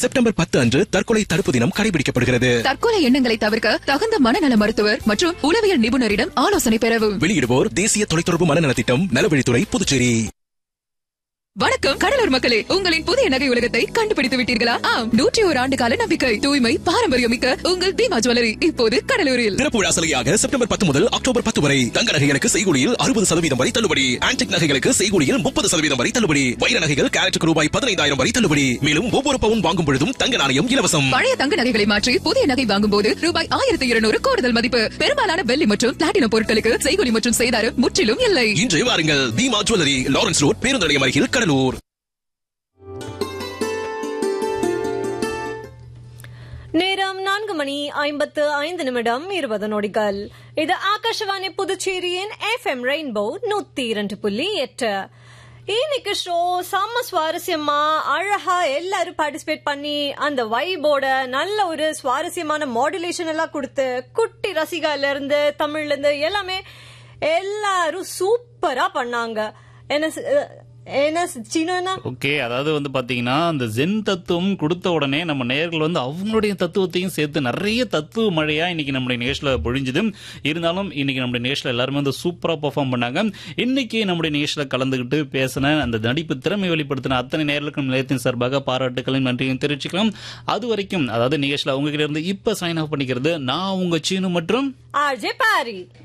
September பத்து அன்று தற்கொலை தடுப்பு தினம் கடைபிடிக்கப்படுகிறது தற்கொலை எண்ணங்களை தவிர்க்க தகுந்த மனநல மருத்துவர் மற்றும் உளவியல் நிபுணரிடம் ஆலோசனை பெறவும் வெளியிடுவோர் தேசிய தொலைத்தொடர்பு மனநலத் திட்டம் நலவழித்துறை புதுச்சேரி வணக்கம் கடலூர் மக்களே உங்களின் புதிய நகை உலகத்தை கண்டுபிடித்து விட்டீர்களா ஆம் நூற்றி ஒரு ஆண்டு கால நம்பிக்கை தூய்மை பாரம்பரியம் மிக்க உங்கள் தீமா ஜுவல்லரி இப்போது கடலூரில் திறப்பு விழா சலுகையாக செப்டம்பர் பத்து முதல் அக்டோபர் பத்து வரை தங்க நகைகளுக்கு செய்கூலியில் அறுபது சதவீதம் வரை தள்ளுபடி ஆன்டிக் நகைகளுக்கு செய்கூலியில் முப்பது சதவீதம் வரை தள்ளுபடி வைர நகைகள் கேரட்டுக்கு ரூபாய் பதினைந்தாயிரம் வரை தள்ளுபடி மேலும் ஒவ்வொரு பவுன் வாங்கும் பொழுதும் தங்க நாணயம் இலவசம் பழைய தங்க நகைகளை மாற்றி புதிய நகை வாங்கும் போது ரூபாய் ஆயிரத்தி இருநூறு கூடுதல் மதிப்பு பெரும்பாலான வெள்ளி மற்றும் பிளாட்டினம் பொருட்களுக்கு செய்கூலி மற்றும் செய்தாரம் முற்றிலும் இல்லை இன்று வாருங்கள் தீமா ஜுவல்லரி லாரன்ஸ் ரோட் பேருந்து நிலையம் அருகில் கடலூர் நேரம் நான்கு மணி ஐம்பத்து ஐந்து நிமிடம் இருபது நொடிகள் இது ஆகாஷவாணி புதுச்சேரியின் எஃப்எம் ரெயின்போ நூத்தி இரண்டு புள்ளி எட்டு இன்னைக்கு ஷோ செம்ம சுவாரஸ்யமா அழகா எல்லாரும் பார்ட்டிசிபேட் பண்ணி அந்த வைபோட நல்ல ஒரு சுவாரஸ்யமான மாடுலேஷன் எல்லாம் கொடுத்து குட்டி ரசிகால இருந்து தமிழ்ல இருந்து எல்லாமே எல்லாரும் சூப்பரா பண்ணாங்க என்ன சி- என்ன சின்னா ஓகே அதாவது வந்து பாத்தீங்கன்னா அந்த ஜென் தத்துவம் கொடுத்த உடனே நம்ம நேயர்கள் வந்து அவங்களுடைய தத்துவத்தையும் சேர்த்து நிறைய தத்துவ மழையா இன்னைக்கு நம்முடைய நிகழ்ச்சியில பொழிஞ்சுது இருந்தாலும் இன்னைக்கு நம்முடைய நிகழ்ச்சியில எல்லாருமே வந்து சூப்பரா பெர்ஃபார்ம் பண்ணாங்க இன்னைக்கு நம்முடைய நிகழ்ச்சியில கலந்துகிட்டு பேசின அந்த நடிப்பு திறமை வெளிப்படுத்தின அத்தனை நேர்களுக்கும் நிலையத்தின் சார்பாக பாராட்டுகளையும் நன்றியும் தெரிவிச்சுக்கலாம் அது வரைக்கும் அதாவது நிகழ்ச்சியில உங்ககிட்ட இருந்து இப்ப சைன் ஆஃப் பண்ணிக்கிறது நான் உங்க சீனு மற்றும் ஆர்ஜே பாரி